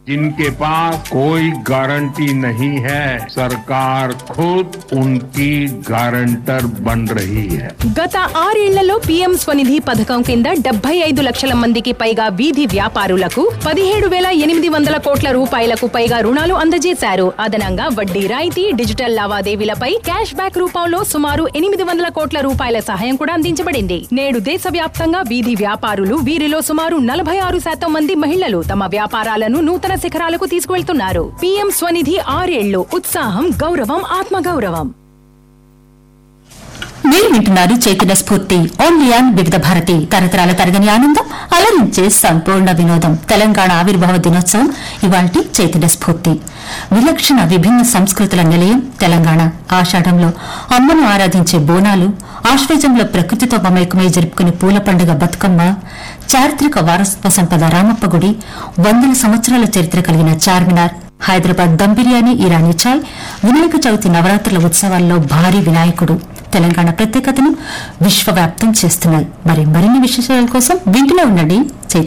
जिनके पास कोई गारंटी नहीं है सरकार खुद उनकी गारंटर बन रही है గత ఆరేళ్లలో పీఎం స్వనిధి పథకం కింద డెబ్బై ఐదు లక్షల మందికి పైగా వీధి వ్యాపారులకు పదిహేడు వేల ఎనిమిది వందల కోట్ల రూపాయలకు పైగా రుణాలు అందజేశారు అదనంగా వడ్డీ రాయితీ డిజిటల్ లావాదేవీలపై క్యాష్ బ్యాక్ రూపంలో సుమారు ఎనిమిది వందల కోట్ల రూపాయల సహాయం కూడా అందించబడింది నేడు దేశవ్యాప్తంగా వీధి వ్యాపారులు వీరిలో సుమారు నలభై ఆరు శాతం మంది మహిళలు తమ వ్యాపారాలను నూతన శిఖరాలకు తీసుకువెళ్తున్నారు పీఎం స్వనిధి ఆరేళ్లు ఉత్సాహం గౌరవం ఆత్మగౌరవం మీరు వింటున్నారు చైతన్య స్ఫూర్తి ఓన్లీ ఆన్ వివిధ భారతి తరతరాల తరగని ఆనందం అలరించే సంపూర్ణ వినోదం తెలంగాణ ఆవిర్భావ దినోత్సవం ఇవాల్టి చైతన్య స్ఫూర్తి విలక్షణ విభిన్న సంస్కృతుల నిలయం తెలంగాణ ఆషాఢంలో అమ్మను ఆరాధించే బోనాలు ఆశ్వేజంలో ప్రకృతితో మమేకమై జరుపుకునే పూల పండుగ బతుకమ్మ చారిత్రక వారసత్వ సంపద రామప్ప గుడి వందల సంవత్సరాల చరిత్ర కలిగిన చార్మినార్ హైదరాబాద్ దమ్ బిర్యానీ ఇరానీ చాయ్ వినాయక చవితి నవరాత్రుల ఉత్సవాల్లో భారీ వినాయకుడు తెలంగాణ ప్రత్యేకతను విశ్వవ్యాప్తం చేస్తున్నాయి మరి మరిన్ని విశేషాల కోసం వింటూనే ఉండండి చైతన్య